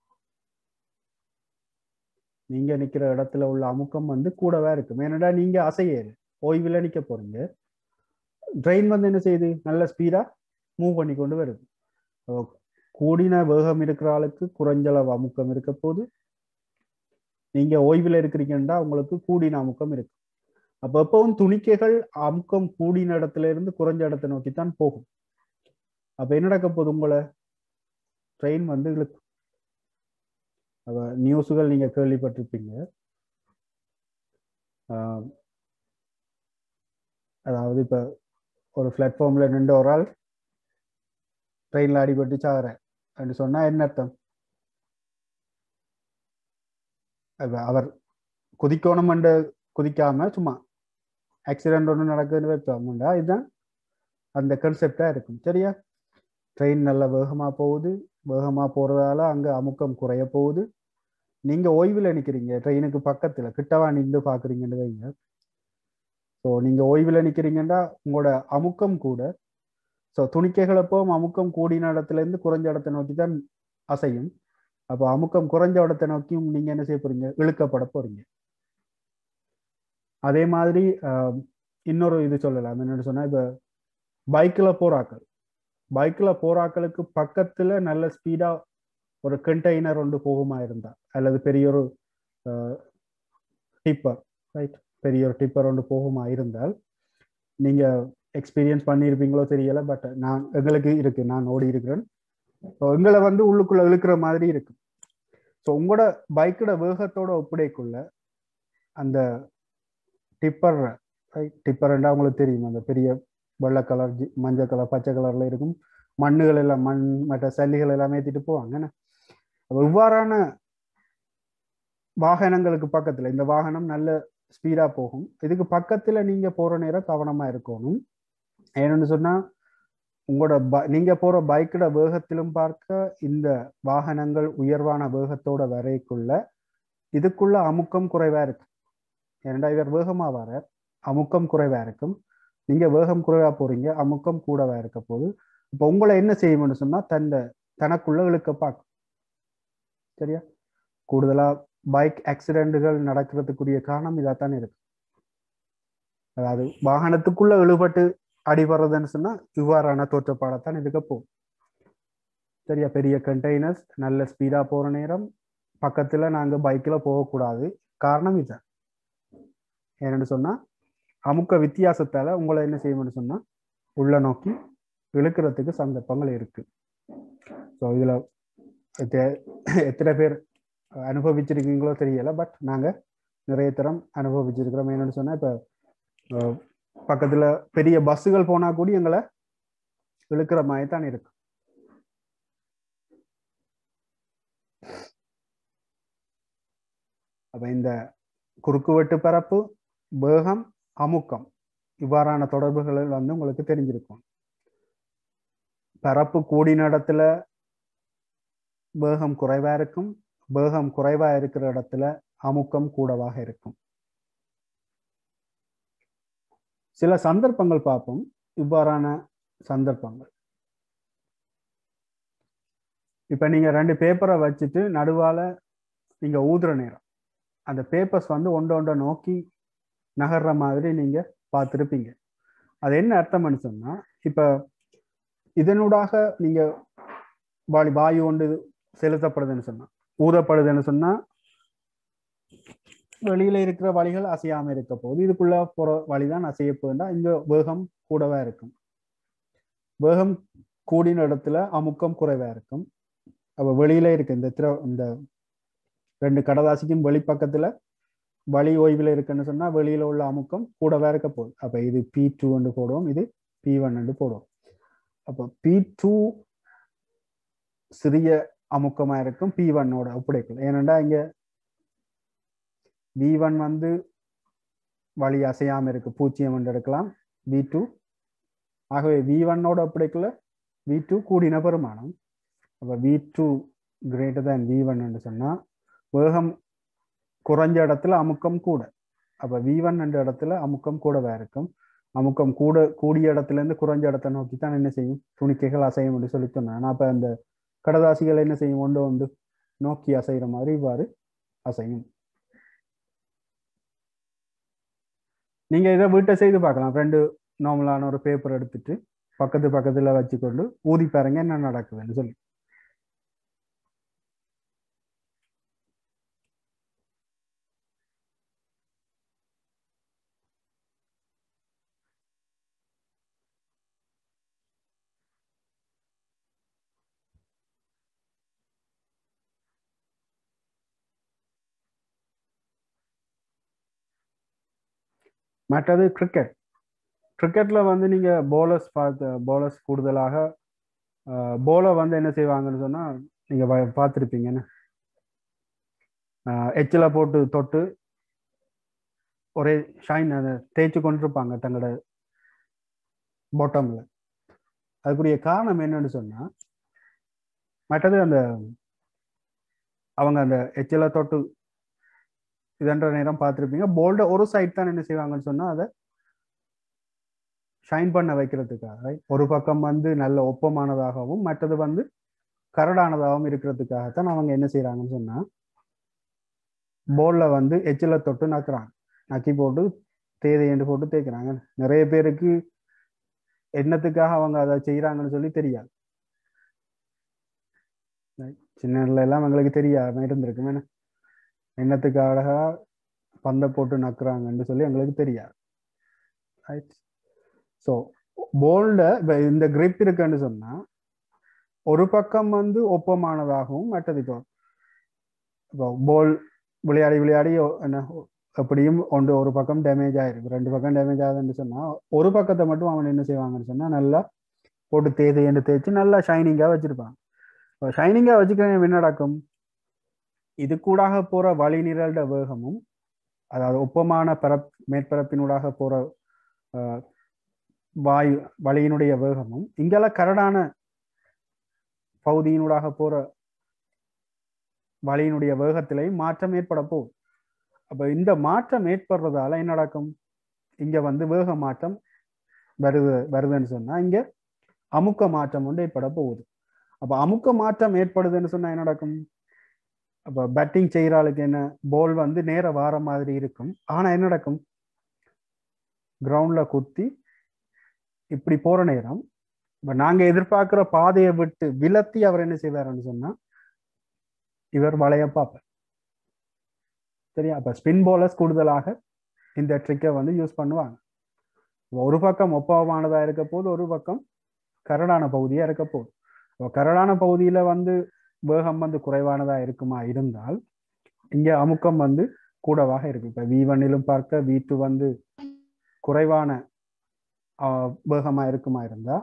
நீங்க நிக்கிற இடத்துல உள்ள அமுக்கம் வந்து கூடவா இருக்கும் ஏன்னடா நீங்க அசையல ஓய்வுல நிக்க போறீங்க ட்ரெயின் வந்து என்ன செய்யுது நல்ல ஸ்பீடா மூவ் பண்ணி கொண்டு வருது கூடின வேகம் இருக்கிற ஆளுக்கு குறைஞ்சளவு அமுக்கம் இருக்க போது நீங்க ஓய்வுல இருக்கிறீங்கன்னா உங்களுக்கு கூடின அமுக்கம் இருக்கு அப்ப எப்பவும் துணிக்கைகள் அமுக்கம் கூடின இடத்துல இருந்து குறைஞ்ச இடத்தை நோக்கித்தான் போகும் அப்ப என்ன நடக்க போகுது உங்களை ட்ரெயின் வந்து இழுக்கும் அப்ப நியூஸுகள் நீங்க கேள்விப்பட்டிருப்பீங்க அதாவது இப்ப ஒரு பிளாட்ஃபார்ம்ல நின்று ஒரு ஆள் ட்ரெயினில் அடிபட்டு சாகுறேன் அப்படின்னு சொன்னா என்ன அர்த்தம் அது அவர் குதிக்கணும் என்று குதிக்காம சும்மா ஆக்சிடென்ட் ஒன்று நடக்குதுன்னு வைப்போம்டா இதுதான் அந்த கன்செப்டா இருக்கும் சரியா ட்ரெயின் நல்ல வேகமா போகுது வேகமா போறதால அங்க அமுக்கம் குறைய போகுது நீங்க ஓய்வுல நிக்கிறீங்க ட்ரெயினுக்கு பக்கத்துல கிட்டவா நின்று பாக்குறீங்கன்னு வைங்க ஸோ நீங்க ஓய்வுல நிக்கிறீங்கன்னா உங்களோட அமுக்கம் கூட ஸோ துணிக்கைகளப்போ அமுக்கம் கூடின இடத்துல இருந்து குறைஞ்ச இடத்தை நோக்கி தான் அசையும் அப்போ அமுக்கம் குறைஞ்ச இடத்தை நோக்கி நீங்க என்ன செய்ய போறீங்க இழுக்கப்பட போறீங்க அதே மாதிரி ஆஹ், இன்னொரு இது சொல்லலாம் என்னன்னு சொன்னா இப்ப பைக்ல போறாக்கள் பைக்ல போறாக்களுக்கு பக்கத்துல நல்ல ஸ்பீடா ஒரு கண்டெய்னர் ஒன்று போகுமா இருந்தா அல்லது பெரிய ஒரு டிப்பர் ரைட் பெரிய ஒரு டிப்பர் ஒன்று போகுமா இருந்தால் நீங்க எக்ஸ்பீரியன்ஸ் பண்ணியிருப்பீங்களோ தெரியல பட் நான் எங்களுக்கு இருக்கு நான் ஓடி இருக்கிறேன் ஸோ எங்களை வந்து உள்ளுக்குள்ள இழுக்கிற மாதிரி இருக்கு ஸோ உங்களோட பைக்கோட வேகத்தோட ஒப்படைக்குள்ள அந்த டிப்பர் டிப்பர்ண்டா உங்களுக்கு தெரியும் அந்த பெரிய வெள்ளை கலர் மஞ்சள் கலர் பச்சை கலர்ல இருக்கும் மண்ணுகள் எல்லாம் மண் மற்ற சல்லிகள் எல்லாம் ஏத்திட்டு போவாங்க என்ன அப்ப இவ்வாறான வாகனங்களுக்கு பக்கத்துல இந்த வாகனம் நல்ல ஸ்பீடா போகும் இதுக்கு பக்கத்துல நீங்க போற நேரம் கவனமா இருக்கணும் ஏன்னு சொன்னா உங்களோட ப- நீங்க போற பைக்கோட வேகத்திலும் பார்க்க இந்த வாகனங்கள் உயர்வான வேகத்தோட வரைக்குள்ள இதுக்குள்ள அமுக்கம் குறைவா இருக்கு ஏன்னா இவர் வேகமா வர அமுக்கம் குறைவா இருக்கும் நீங்க வேகம் குறைவா போறீங்க அமுக்கம் கூடவா இருக்க போது இப்போ உங்களை என்ன செய்யும்னு சொன்னா தந்த தனக்குள்ள இழுக்க பார்க்கும் சரியா கூடுதலா பைக் ஆக்சிடென்ட்கள் நடக்கிறதுக்குரிய காரணம் இதாத்தான் இருக்கு அதாவது வாகனத்துக்குள்ள இழுபட்டு அடிபடுறதுன்னு சொன்னா இவ்வாறான தோற்றப்பாடத்தான் இருக்க போகும் சரியா பெரிய கண்டெய்னர்ஸ் நல்ல ஸ்பீடா போற நேரம் பக்கத்துல நாங்க பைக்ல போகக்கூடாது காரணம் இதுதான் ஏன்னு சொன்னா அமுக்க வித்தியாசத்தால உங்களை என்ன செய்யணும்னு சொன்னா உள்ள நோக்கி இழுக்கிறதுக்கு சந்தர்ப்பங்கள் இருக்கு ஸோ இதுல எத்த- எத்தனை பேர் அனுபவிச்சிருக்கீங்களோ தெரியல பட் நாங்க நிறைய தரம் அனுபவிச்சிருக்கிறோம் என்னன்னு சொன்னா இப்ப அஹ், பக்கத்துல பெரிய பஸ்ஸுகள் போனா கூட எங்களை இழுக்கிற மாதிரி தான் இருக்கு அப்ப இந்த குறுக்குவெட்டு பரப்பு வேகம் அமுக்கம் இவ்வாறான தொடர்புகள் வந்து உங்களுக்கு தெரிஞ்சிருக்கும் பரப்பு கூடின இடத்துல வேகம் குறைவா இருக்கும் வேகம் குறைவா இருக்கிற இடத்துல அமுக்கம் கூடவாக இருக்கும் சில சந்தர்ப்பங்கள் பார்ப்போம் இவ்வாறான சந்தர்ப்பங்கள் இப்ப நீங்க ரெண்டு பேப்பரை வச்சுட்டு நடுவால நீங்க ஊதுற நேரம் அந்த பேப்பர்ஸ் வந்து ஒன்றை ஒன்றை நோக்கி நகர்ற மாதிரி நீங்க பார்த்துருப்பீங்க அது என்ன அர்த்தம்னு சொன்னா இப்ப இதனூடாக நீங்க வாயு வாயு ஒன்று செலுத்தப்படுதுன்னு சொன்னா ஊதப்படுதுன்னு சொன்னா வெளியில இருக்கிற வழிகள் அசையாம இருக்க போகுது இதுக்குள்ள போற வழிதான் அசைய போகுதுன்னா இங்க வேகம் கூடவா இருக்கும் வேகம் கூடின இடத்துல அமுக்கம் குறைவா இருக்கும் அப்ப வெளியில இருக்கு இந்த திர இந்த ரெண்டு கடதாசிக்கும் வெளிப்பக்கத்துல வழி ஓய்வில் இருக்குன்னு சொன்னா வெளியில உள்ள அமுக்கம் கூடவா இருக்க போகுது அப்ப இது பி டூ போடுவோம் இது பி ஒன் போடுவோம் அப்ப பி டூ சிறிய அமுக்கமா இருக்கும் பி ஒன்னோட ஒப்படைக்கல ஏனென்றா இங்க வி ஒன் வந்து வழி அசையாம இருக்கு பூஜ்ஜியம் என்று எடுக்கலாம் வி டூ ஆகவே வி ஒன்னோட ஒப்படைக்கல வி டூ கூடின பெருமானம் அப்ப V two greater than V one சொன்னா வேகம் குறைஞ்ச இடத்துல அமுக்கம் கூட அப்ப வி ஒன் என்ற இடத்துல அமுக்கம் கூடவா இருக்கும் அமுக்கம் கூட கூடிய இடத்துல இருந்து குறைஞ்ச இடத்தை நோக்கி தான் என்ன செய்யும் துணிக்கைகள் அசையும் என்று சொல்லி சொன்னேன் அப்ப அந்த கடதாசிகள் என்ன செய்யும் ஒன்று ஒன்று நோக்கி அசைகிற மாதிரி இவ்வாறு அசையும் நீங்க இதை வீட்டை செய்து பார்க்கலாம் ரெண்டு நார்மலான ஒரு பேப்பர் எடுத்துட்டு பக்கத்து பக்கத்துல வச்சுக்கொண்டு ஊதி பாருங்க என்ன நடக்குதுன்னு சொல்லி மற்றது கிரிக்கெட் கிரிக்கெட்ல வந்து நீங்க போலர்ஸ் பார்த்து போலர்ஸ் கூடுதலாக போலை வந்து என்ன செய்வாங்கன்னு சொன்னால் நீங்கள் பார்த்துருப்பீங்கன்னு எச்சில் போட்டு தொட்டு ஒரே ஷைன் அதை தேய்ச்சி கொண்டிருப்பாங்க தங்களோட பாட்டமில் அதுக்குரிய காரணம் என்னன்னு சொன்னால் மற்றது அந்த அவங்க அந்த எச்சில தொட்டு இதன்ற நேரம் பார்த்துருப்பீங்க போல்ட ஒரு சைட் தான் என்ன செய்வாங்கன்னு சொன்னால் அதை ஷைன் பண்ண வைக்கிறதுக்காக right? ஒரு பக்கம் வந்து நல்ல ஒப்பமானதாகவும் மற்றது வந்து கரடானதாகவும் இருக்கிறதுக்காகத்தான் அவங்க என்ன செய்யறாங்கன்னு சொன்னா போல்ல வந்து எச்சில தொட்டு நக்குறாங்க நக்கி போட்டு தேதையண்டு போட்டு தேய்க்கிறாங்க நிறைய பேருக்கு என்னத்துக்காக அவங்க அதை செய்யறாங்கன்னு சொல்லி தெரியாது Right? சின்னதுல எல்லாம் எங்களுக்கு தெரியாம இருந்திருக்கும் என்ன என்னத்துக்காக பந்தை போட்டு நக்குறாங்கன்னு சொல்லி எங்களுக்கு தெரியாது ரைட் ஸோ போல்ட இந்த கிரிப் இருக்குன்னு சொன்னா ஒரு பக்கம் வந்து ஒப்பமானதாகவும் மற்றது இப்போ இப்போ போல் விளையாடி விளையாடி ஒ- என்ன எப்படியும் ஒன்று ஒரு பக்கம் டேமேஜ் ஆயிருக்கு ரெண்டு பக்கம் டேமேஜ் ஆகுதுன்னு சொன்னா ஒரு பக்கத்தை மட்டும் அவன் என்ன செய்வாங்கன்னு சொன்னா நல்லா போட்டு தேய்த்து தேய்ச்சி நல்லா ஷைனிங்காக வச்சிருப்பான் இப்போ ஷைனிங்காக வச்சுக்கிறேன் என்ன நடக்கும் இது கூடாக போற வழி நிரல்ட வேகமும் அதாவது ஒப்பமான பரப் மேற்பரப்பினூடாக போற அஹ், வாயு வழியினுடைய வேகமும் இங்கெல்லாம் கரடான பகுதியினூடாக போற வழியினுடைய வேகத்திலையும் மாற்றம் ஏற்பட போகுது அப்ப இந்த மாற்றம் ஏற்படுறதால என்ன நடக்கும் இங்க வந்து வேக மாற்றம் வருது வருதுன்னு சொன்னா இங்க அமுக்க மாற்றம் வந்து ஏற்பட போகுது அப்ப அமுக்க மாற்றம் ஏற்படுதுன்னு சொன்னா என்ன நடக்கும் அப்ப பேட்டிங் செய்யற ஆளுக்கு என்ன பால் வந்து நேர வார மாதிரி இருக்கும் ஆனா என்ன நடக்கும் கிரவுண்ட்ல குத்தி இப்படி போற நேரம் இப்ப நாங்க எதிர்பார்க்கிற பாதையை விட்டு விலத்தி அவர் என்ன செய்வாருன்னு சொன்னா இவர் வளைய பார்ப்பார் சரியா அப்ப ஸ்பின் bowlers கூடுதலாக இந்த ட்ரிக்கை வந்து யூஸ் பண்ணுவாங்க ஒரு பக்கம் ஒப்பமானதா இருக்க போது ஒரு பக்கம் கரடான பகுதியா இருக்க போகுது இப்போ கரடான பகுதியில வந்து வேகம் வந்து குறைவானதா இருக்குமா இருந்தால் இங்க அமுக்கம் வந்து கூடவாக இருக்கு இப்ப வி ஒன்னிலும் பார்க்க வி டூ வந்து குறைவான ஆஹ், வேகமா இருக்குமா இருந்தா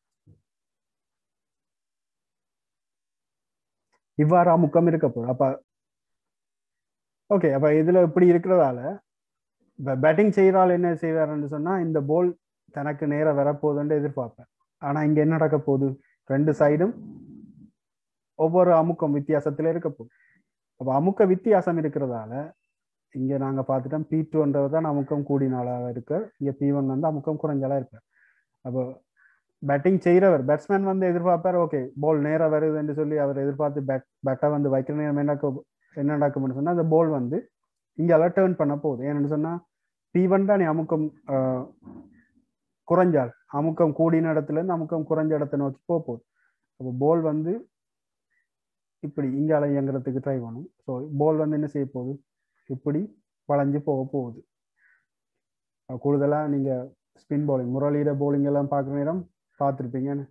இவ்வாறு அமுக்கம் இருக்க போகுது அப்ப ஓகே அப்ப இதுல இப்படி இருக்கிறதால இப்ப பேட்டிங் செய்யறாள் என்ன செய்வாருன்னு சொன்னா இந்த போல் தனக்கு நேரா வரப்போகுதுன்னு எதிர்பார்ப்பேன் ஆனா இங்க என்ன நடக்க போகுது ரெண்டு சைடும் ஒவ்வொரு அமுக்கம் வித்தியாசத்துல இருக்க போகுது அப்ப அமுக்க வித்தியாசம் இருக்கிறதால இங்க நாங்க பார்த்துட்டோம் பி டூன்றது தான் அமுக்கம் கூடினாலாக இருக்கு இங்க பி ஒன் வந்து அமுக்கம் குறைஞ்சாலா இருக்கு அப்போ பேட்டிங் செய்கிறவர் பேட்ஸ்மேன் வந்து எதிர்பார்ப்பார் ஓகே பால் நேரா வருதுன்னு சொல்லி அவர் எதிர்பார்த்து பேட் பேட்டை வந்து வைக்கிற நேரம் என்ன நடக்கும் என்ன நடக்கும்னு சொன்னா அந்த பால் வந்து இங்கெல்லாம் டேர்ன் பண்ண போகுது ஏன்னு சொன்னா பி ஒன் தான் அமுக்கம் ஆஹ், குறைஞ்சால் அமுக்கம் கூடின இடத்துல இருந்து அமுக்கம் குறைஞ்ச இடத்தை நோக்கி போக போகுது அப்போ பால் வந்து இப்படி இங்கால இயங்குறதுக்கு ட்ரை பண்ணும் ஸோ பால் வந்து என்ன செய்ய போகுது இப்படி வளைஞ்சு போக போகுது அஹ் கூடுதலா நீங்க ஸ்பின் bowling முரளியிட bowling எல்லாம் பார்க்குற நேரம் பார்த்துருப்பீங்கன்னு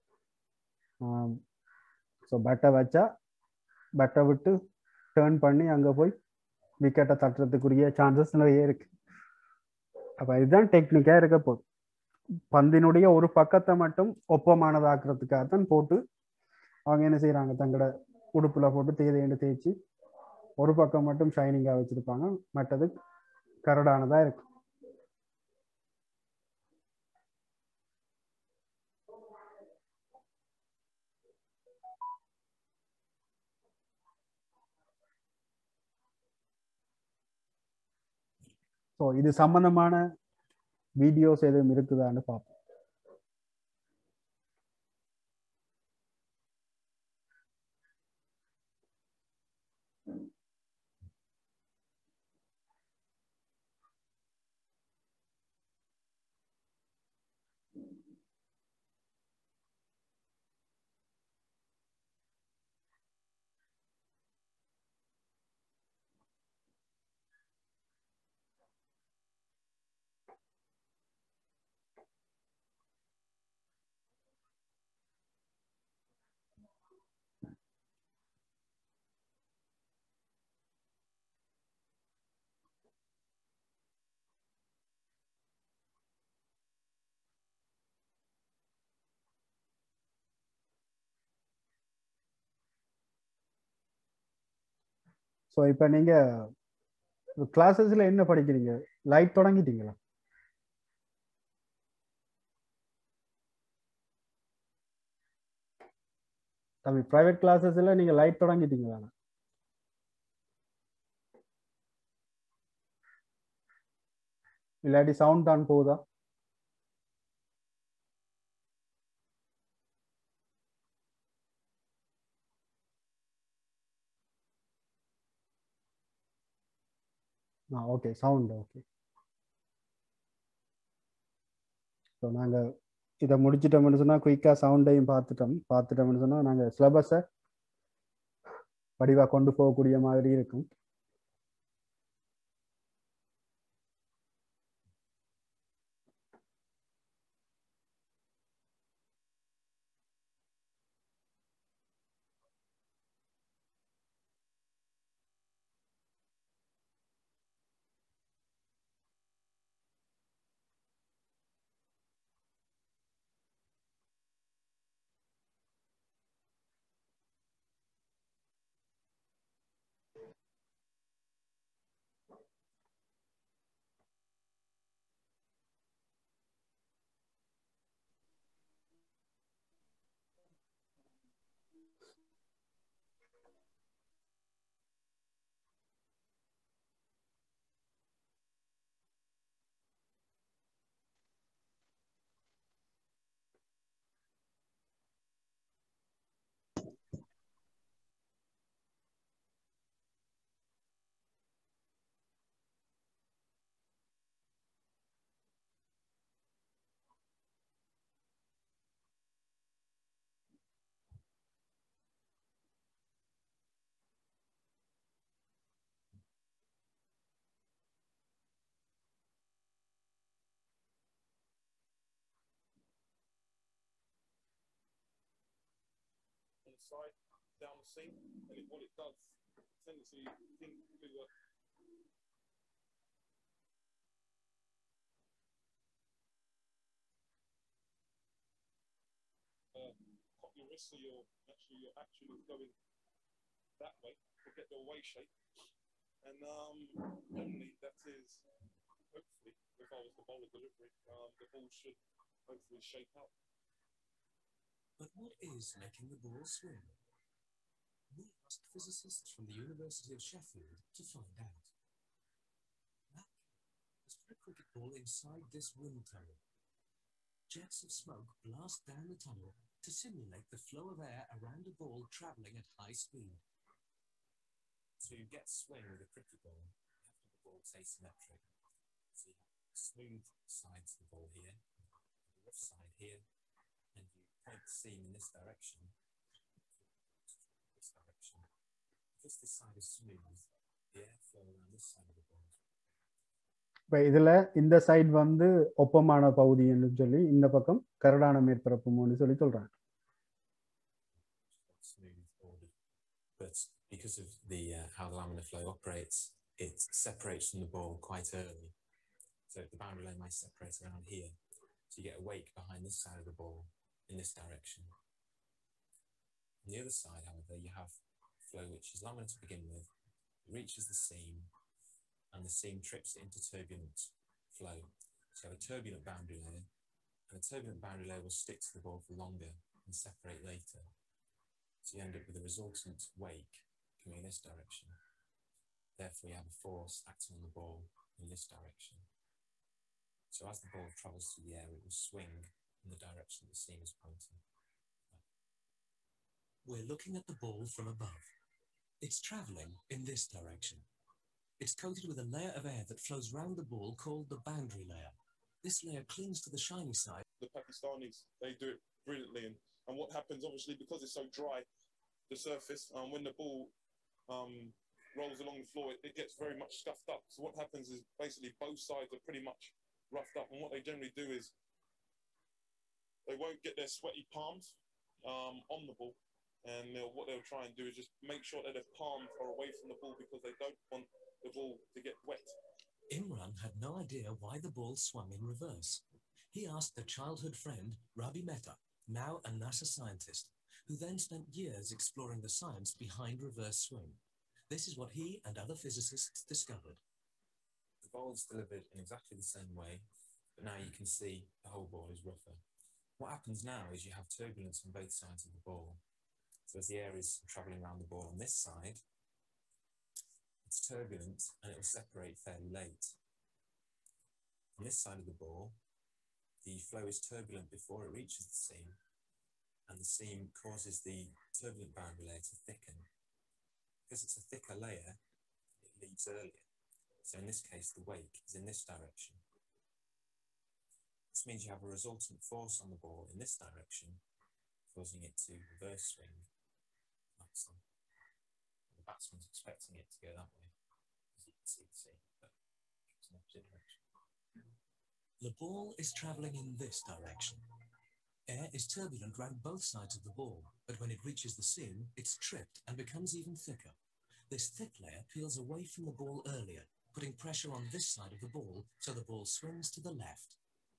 ஸோ பேட்டை வச்சா பேட்டை விட்டு டேர்ன் பண்ணி அங்கே போய் விக்கெட்டை தட்டுறதுக்குரிய சான்சஸ் நிறைய இருக்கு அப்போ இதுதான் டெக்னிக்காக இருக்க போகுது பந்தினுடைய ஒரு பக்கத்தை மட்டும் ஒப்பமானதாக்குறதுக்காக தான் போட்டு அவங்க என்ன செய்றாங்க தங்களோட உடுப்புல போட்டு தேதையண்டு தேய்ச்சி ஒரு பக்கம் மட்டும் ஷைனிங்காக வச்சிருப்பாங்க மற்றது கரடானதா இருக்கும் ஸோ இது சம்பந்தமான வீடியோஸ் எதுவும் இருக்குதான்னு பார்ப்போம் ஸோ இப்போ நீங்கள் கிளாஸஸில் என்ன படிக்கிறீங்க லைட் தொடங்கிட்டீங்களா தம்பி ப்ரைவேட் கிளாஸஸில் நீங்கள் லைட் தொடங்கிட்டீங்களா இல்லாட்டி சவுண்ட் ஆன் போகுதா ஆ ஓகே சவுண்ட் ஓகே ஸோ நாங்கள் இதை முடிச்சிட்டோம்னு சொன்னால் குயிக்காக சவுண்டையும் பார்த்துட்டோம் பார்த்துட்டோம்னு சொன்னால் நாங்கள் சிலபஸை வடிவாக கொண்டு போகக்கூடிய மாதிரி இருக்கும் on the side down the seam, and it, what it does, tendency thing to uh, uh, pop your wrist so you're actually you're actually going that way to get the way shape, and um, generally that is hopefully if I was the bowler delivery, um, the ball should hopefully shape up. But what is making the ball swing? We asked physicists from the University of Sheffield to find out. That is put a cricket ball inside this wind tunnel. Jets of smoke blast down the tunnel to simulate the flow of air around a ball travelling at high speed. So you get swing with a cricket ball. You have to have the ball asymmetric. So you have smooth sides of the ball here, the rough side here, and you point the seam in this direction. This direction. Because this side is smooth, the air flow around this side of the ball. இப்போ இதில் இந்த side வந்து ஒப்பமான பகுதின்னு சொல்லி இந்த பக்கம் கரடான மேற்பரப்புன்னு சொல்லி சொல்கிறாங்க smooth body. But because of the uh, how the laminar flow operates, it separates from the ball quite early. So the boundary line might separate around here. So you get a wake behind this side of the ball in this direction. On the other side, however, you have flow which is laminar to begin with, reaches the seam, and the seam trips it into turbulent flow. So you have a turbulent boundary layer, and the turbulent boundary layer will stick to the ball for longer and separate later. So you end up with a resultant wake coming in this direction. Therefore, you have a force acting on the ball in this direction. So as the ball travels through the air, it will swing in the direction the seam is pointing. We're looking at the ball from above. It's travelling in this direction. It's coated with a layer of air that flows round the ball called the boundary layer. This layer clings to the shiny side. The Pakistanis, they do it brilliantly. And, and what happens, obviously, because it's so dry, the surface, um, when the ball um, rolls along the floor, it, it gets very much scuffed up. So what happens is basically both sides are pretty much roughed up. And what they generally do is they won't get their sweaty palms um, on the ball. And they'll, what they'll try and do is just make sure that their palms are away from the ball because they don't want the ball to get wet. Imran had no idea why the ball swung in reverse. He asked a childhood friend, Rabi Mehta, now a NASA scientist, who then spent years exploring the science behind reverse swing. This is what he and other physicists discovered. The ball's delivered in exactly the same way, but now you can see the whole ball is rougher. What happens now is you have turbulence on both sides of the ball. So as the air is travelling around the ball on this side, it's turbulent and it will separate fairly late. On this side of the ball, the flow is turbulent before it reaches the seam, and the seam causes the turbulent boundary layer to thicken. Because it's a thicker layer, it leaves earlier. So in this case, the wake is in this direction. This means you have a resultant force on the ball in this direction, causing it to reverse swing like so. The batsman's expecting it to go that way, as you can see the seam, but it's an opposite direction. The ball is traveling in this direction. Air is turbulent round both sides of the ball, but when it reaches the seam, it's tripped and becomes even thicker. This thick layer peels away from the ball earlier, putting pressure on this side of the ball so the ball swings to the left.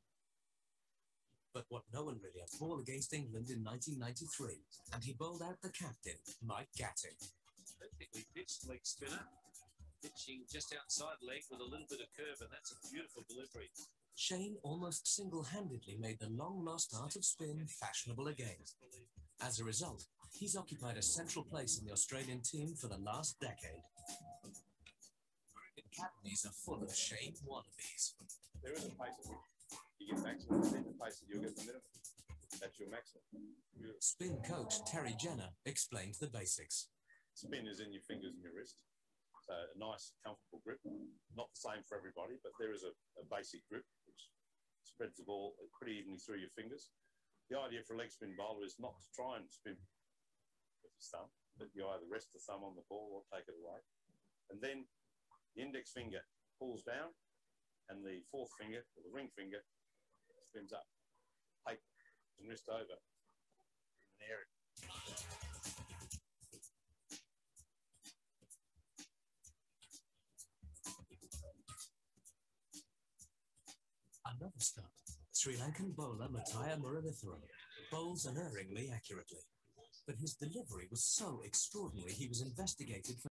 But what no one really had ball against England in 1993, and he bowled out the captain, Mike Gatting. Perfectly pitched leg spinner, pitching just outside leg with a little bit of curve, and that's a beautiful delivery. Shane almost single-handedly made the long-lost art of spin fashionable again. As a result, he's occupied a central place in the Australian team for the last decade. American academies are full of Shane wannabes. There is a pace at which you get maximum, then the pace that you'll get the minimum. That's your maximum. Your Spin coach Terry Jenner explained the basics. spin is in your fingers and your wrist. So a nice, comfortable grip. Not the same for everybody, but there is a, a basic grip which spreads the ball pretty evenly through your fingers. The idea for a leg spin bowler is not to try and spin with your thumb, but you either rest the thumb on the ball or take it away. And then the index finger pulls down and the fourth finger, or the ring finger, spins up. Take and wrist over. And there it Another start. Sri Lankan bowler Mataya Muravitharan bowls unerringly accurately. But his delivery was so extraordinary he was investigated for